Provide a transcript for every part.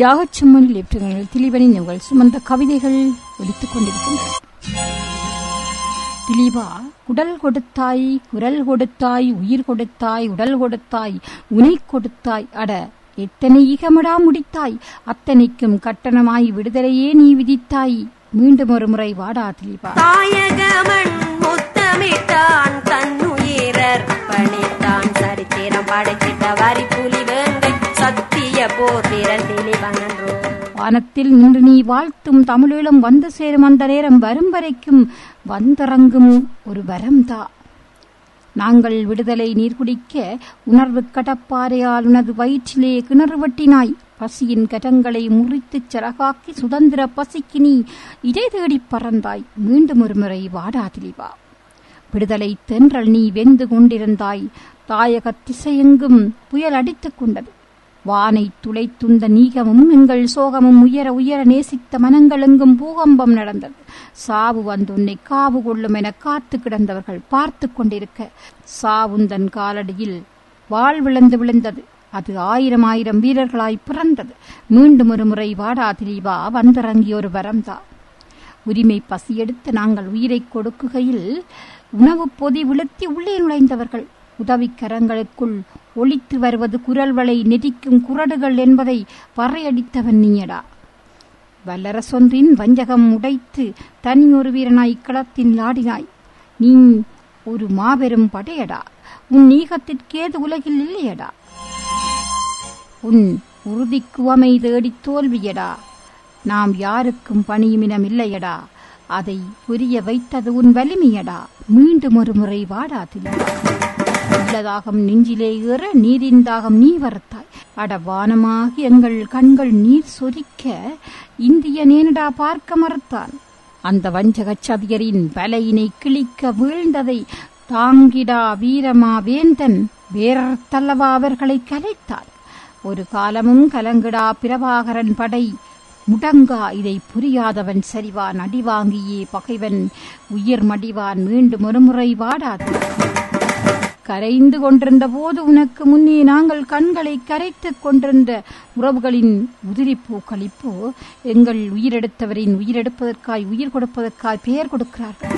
தியாகச்சும்மன் லிப்டங்கள் திலீபனின் உங்கள் சுமந்த கவிதைகள் ஒலித்துக் கொண்டிருக்கின்றன திலீபா உடல் கொடுத்தாய் குரல் கொடுத்தாய் உயிர் கொடுத்தாய் உடல் கொடுத்தாய் உனை கொடுத்தாய் அட எத்தனை ஈகமடா முடித்தாய் அத்தனைக்கும் கட்டணமாய் விடுதலையே நீ விதித்தாய் மீண்டும் ஒரு முறை வாடா திலீபா தாயகமண் முத்தமிட்டான் தன்னுயிரர் பணித்தான் சரித்திரம் படைத்திட்ட வரி புலி வேங்கை சத்திய போர் வீரன் திலீபனன்றோ வானத்தில் நின்று நீ வாழ்த்தும் தமிழீழம் வந்து சேரும் அந்த நேரம் வரும் வரைக்கும் வந்திறங்கும் ஒரு வரம்தா நாங்கள் விடுதலை நீர் குடிக்க உணர்வு கடப்பாறையால் உனது வயிற்றிலே கிணறு வெட்டினாய் பசியின் கரங்களை முறித்துச் சிறகாக்கி சுதந்திர பசிக்கு நீ இடை தேடிப் பறந்தாய் மீண்டும் ஒரு முறை வாடா திலீபா விடுதலை தென்றல் நீ வெந்து கொண்டிருந்தாய் தாயக திசையெங்கும் புயல் அடித்துக் கொண்டது வானை துளைத்துந்த நீகமும் எங்கள் சோகமும் உயர உயர நேசித்த மனங்களெங்கும் பூகம்பம் நடந்தது சாவு வந்து உன்னை காவு கொள்ளும் என காத்து கிடந்தவர்கள் பார்த்து கொண்டிருக்க சாவுந்தன் காலடியில் வாழ் விழுந்து விழுந்தது அது ஆயிரம் ஆயிரம் வீரர்களாய் பிறந்தது மீண்டும் ஒரு முறை வாடா திலீபா வந்திறங்கிய ஒரு வரம்தா உரிமை பசியெடுத்து நாங்கள் உயிரைக் கொடுக்குகையில் உணவுப் பொதி விழுத்தி உள்ளே நுழைந்தவர்கள் உதவிக்கரங்களுக்குள் ஒளித்து வருவது குரல்வளை நெரிக்கும் குரடுகள் என்பதை பறையடித்தவன் நீயடா வல்லரசொன்றின் வஞ்சகம் உடைத்து தனியொரு வீரனாய் களத்தில் ஆடினாய் நீ ஒரு மாபெரும் படையடா உன் நீகத்திற்கேது உலகில் இல்லையடா உன் உறுதிக்குவமை தேடித் தோல்வியடா நாம் யாருக்கும் பணியுமினம் இல்லையடா அதை புரிய வைத்தது உன் வலிமையடா மீண்டும் ஒரு முறை வாடா திலீபா உள்ளதாகம் நெஞ்சிலே ஏற நீரின் தாகம் நீ வரத்தாய் அட வானமாகி எங்கள் கண்கள் நீர் சொரிக்க இந்திய நேனடா பார்க்க மறுத்தான் அந்த வஞ்சகச் சதியரின் வலையினை கிழிக்க வீழ்ந்ததை தாங்கிடா வீரமா வேந்தன் வேறத்தல்லவா அவர்களை கலைத்தார் ஒரு காலமும் கலங்கிடா பிரபாகரன் படை முடங்கா இதை புரியாதவன் சரிவான் அடிவாங்கியே பகைவன் உயிர் மடிவான் மீண்டும் ஒருமுறை வாடாது கரைந்து கொண்டிருந்த போது உனக்கு முன்னே நாங்கள் கண்களை கரைத்துக் கொண்டிருந்த உறவுகளின் உதிரிப்போ கழிப்போ எங்கள் உயிரெடுத்தவரின் உயிரெடுப்பதற்காய் உயிர் கொடுப்பதற்காய் பெயர் கொடுக்கிறார்கள்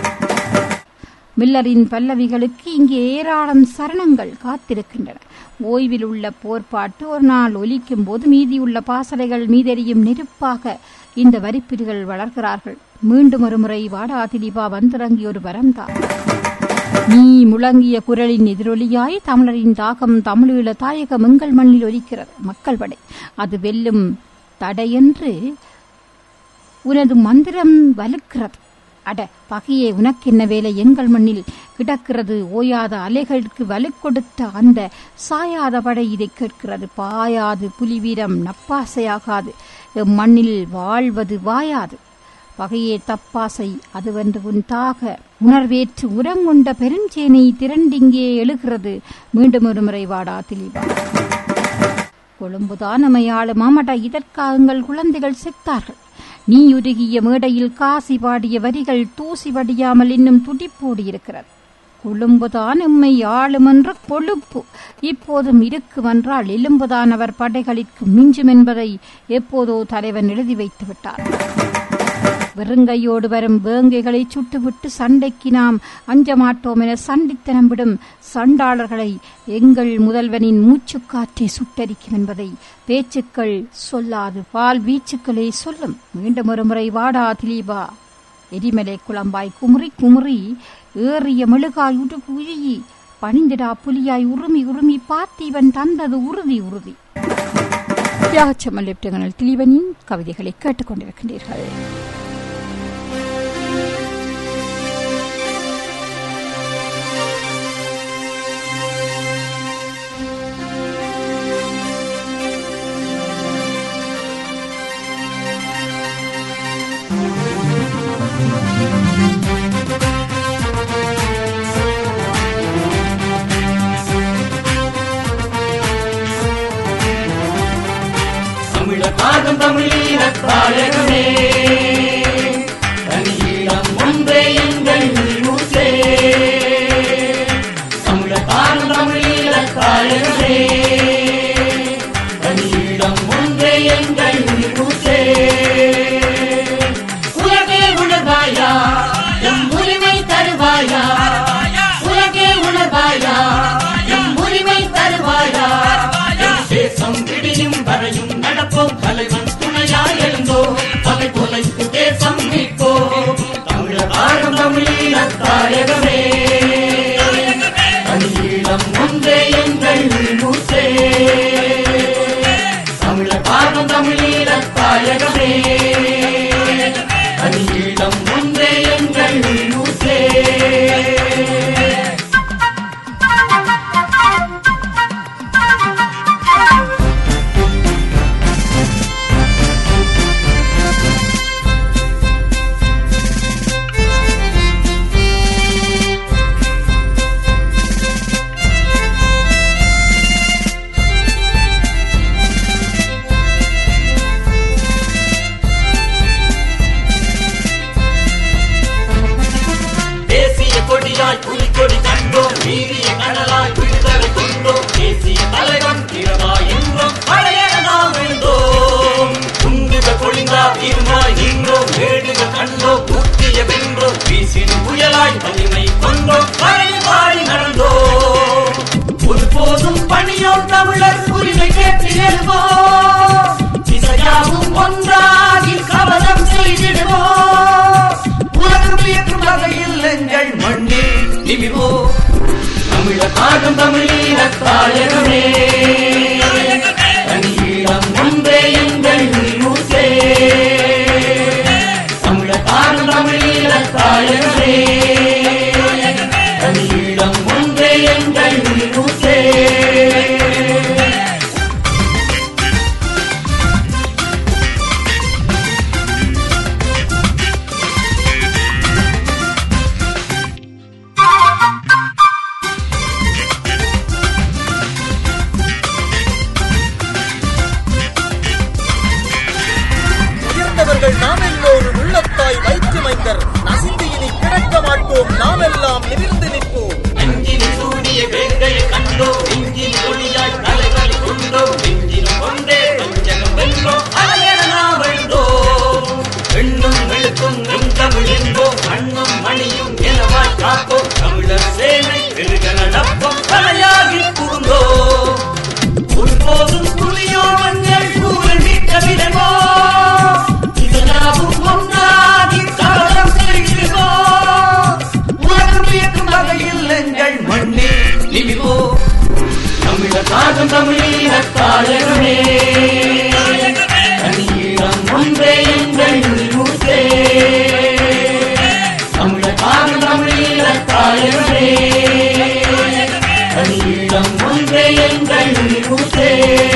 மில்லரின் பல்லவிகளுக்கு இங்கே ஏராளம் சரணங்கள் காத்திருக்கின்றன ஓய்வில் உள்ள போர்ப்பாட்டு ஒரு நாள் ஒலிக்கும் போது மீதியுள்ள பாசறைகள் மீதெறியும் நெருப்பாக இந்த வரிப்பிரிகள் வளர்கிறார்கள் மீண்டும் ஒரு முறை வாடா திலீபா வந்திறங்கிய ஒரு வரம்தான் நீ முழங்கிய குரலின் எதிரொலியாய் தமிழரின் தாகம் தமிழீழ தாயகம் எங்கள் மண்ணில் ஒலிக்கிறது மக்கள் படை அது வெல்லும் தடையென்று உனது மந்திரம் வலுக்கிறது அட பகையே உனக்கென்ன வேலை எங்கள் மண்ணில் கிடக்கிறது ஓயாத அலைகளுக்கு வலு கொடுத்த அந்த சாயாத படை இதை கேட்கிறது பாயாது புலிவீரம் நப்பாசையாகாது எம் மண்ணில் வாழ்வது வாயாது பகையே தப்பாசை அதுவென்று உன் தாக உணர்வேற்று உரங்கொண்ட பெருஞ்சேனை திரண்டிங்கே எழுகிறது மீண்டும் ஒரு முறை வாடா திலீபா கொழும்புதான் நம்மையாளு மாமடா இதற்காக எங்கள் குழந்தைகள் செத்தார்கள் நீ உருகிய மேடையில் காசி பாடிய வரிகள் தூசி வடியாமல் இன்னும் துடிப்போடு இருக்கிறது கொழும்புதான் எம்மை ஆளுமென்ற கொழுப்பு இப்போதும் இருக்குமென்றால் எலும்புதான் அவர் படைகளிற்கு மிஞ்சும் என்பதை எப்போதோ தலைவன் எழுதி வைத்து விட்டார் வெறுங்கையோடு வரும் வேங்கைகளை சுட்டுவிட்டு சண்டைக்கு நாம் அஞ்ச மாட்டோம் என சண்டித்தனம் விடும் சண்டாளர்களை எங்கள் முதல்வனின் மூச்சுக்காற்றை சுட்டரிக்கும் என்பதை பேச்சுக்கள் சொல்லாது பால் வீச்சுக்களே சொல்லும் மீண்டும் ஒரு முறை வாடா திலீபா எரிமலை குழம்பாய் குமுறி குமுறி ஏறிய மெழுகாய் உருகு உருகி பணிந்திடா புலியாய் உருமி உருமி பார்த்தீவன் தந்தது உறுதி உறுதி தியாகச்சம்மல் லிப்டங்களில் திலீபனின் கவிதைகளை கேட்டுக்கொண்டிருக்கின்றீர்கள் தமிழர் பாகம் தமிழீழத் தாயகமே தனியீழம் ஒன்றே எங்கள் ஊற்றே தமிழர் பாகம் தமிழீழத் தாயகமே தனியீழம் ஒன்றே எங்கள் பாடும் தமிழீழ தாயகமே அணியிடம் ஒன்றே எங்கள் மூச்சே தேசிய கொடியாய் புலிக்கொடி கண்டோம் வீரிய கடலாய் விடுதலை கொண்டோம் தேசிய தலைவன் திறமாய் என்றோம் பழைய நாம் வென்றோம் குண்டுகள் பொழிந்தா தீர்மாய் நின்றோம் வேடுகள் கண்டோம் ஊற்றிய வென்றோம் வீசின் புயலாய் வலிமை கொண்டோம் பழைய பாடி நடந்தோம் ஒருபோதும் பணியோம் தமிழர் உரிமை கேட்டு எழுவோம் திசையாவும் ஒன்றாகி கவனம் செய்திடுவோம் உலகம் வியக்கும் வகையில் எங்கள் மண்ணில் நிமிவோ தமிழ பாடும் தமிழீழ தாயகமே தனியீழம் ஒன்றே எங்கள் மூசே தமிழ பாடும் தமிழீழ தாயகமே தனியீழம் ஒன்றே எங்கள் மூசே உயர்ந்தவர்கள் நாம் எல்லோரும் உள்ளத்தாய் வைத்து மைந்தர் நசிந்து இனி கிடக்க மாட்டோம் நாம் எல்லாம் நிமிர்ந்து நிற்போம் அஞ்சில் சூரிய வேங்கையை கண்டோம் நெஞ்சில் ஒளியாய் தலைவலி கொண்டோம் நெஞ்சிலும் கொண்டே பஞ்சகம் வென்றோம் அலையென நாம் வென்றோம் பெண்ணும் வெளுக்கும் நம் தமிழ் என்போம் மண்ணும் மணியும் எனவாய் காப்போம் தமிழர் சேனை பெருக நடப்போம் தலையாகி புகுந்தோம் ஒருபோதும் புலியோ மஞ்சள் கூறல் மீட்ட விடுவோம் இதனாவும் ஒன்றாகி கவனம் செய்கிறோம் உலகம் வியக்கும் வகையில் எங்கள் மண்ணில் நிமிவோ தமிழர் தாகம் தமிழீழ தாயகமே தனியிடம் ஒன்றே எங்கள் மூசே தமிழர் தாகம் தமிழீழ தாயகமே தனியிடம் ஒன்றே எங்கள் மூசே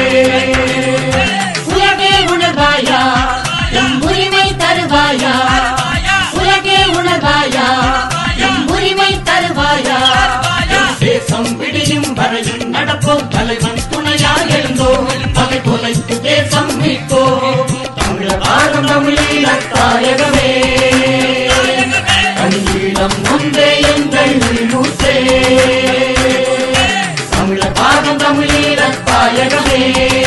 உலகே உணர்வாயா எம் உரிமை தருவாயா உலகே உணர்வாயா எம் உரிமை தருவாயா தேசம் விடியும் வரையும் நடப்போம் தலைவன் துணையாய் எழுந்தோம் பகை தொலைத்து தேசம் மீட்போம் தமிழர் பாரம் தமிழீழ தாயகமே கண்ணீளம் ஒன்றே எங்கள் மூச்சே தமிழர் பாரம் தமிழீழ தாயகமே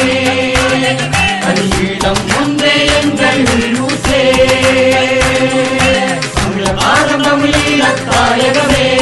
கண்ணீளம் ஒன்றே எங்கள் மூச்சே தமிழர் பாரம் தமிழீழ தாயகமே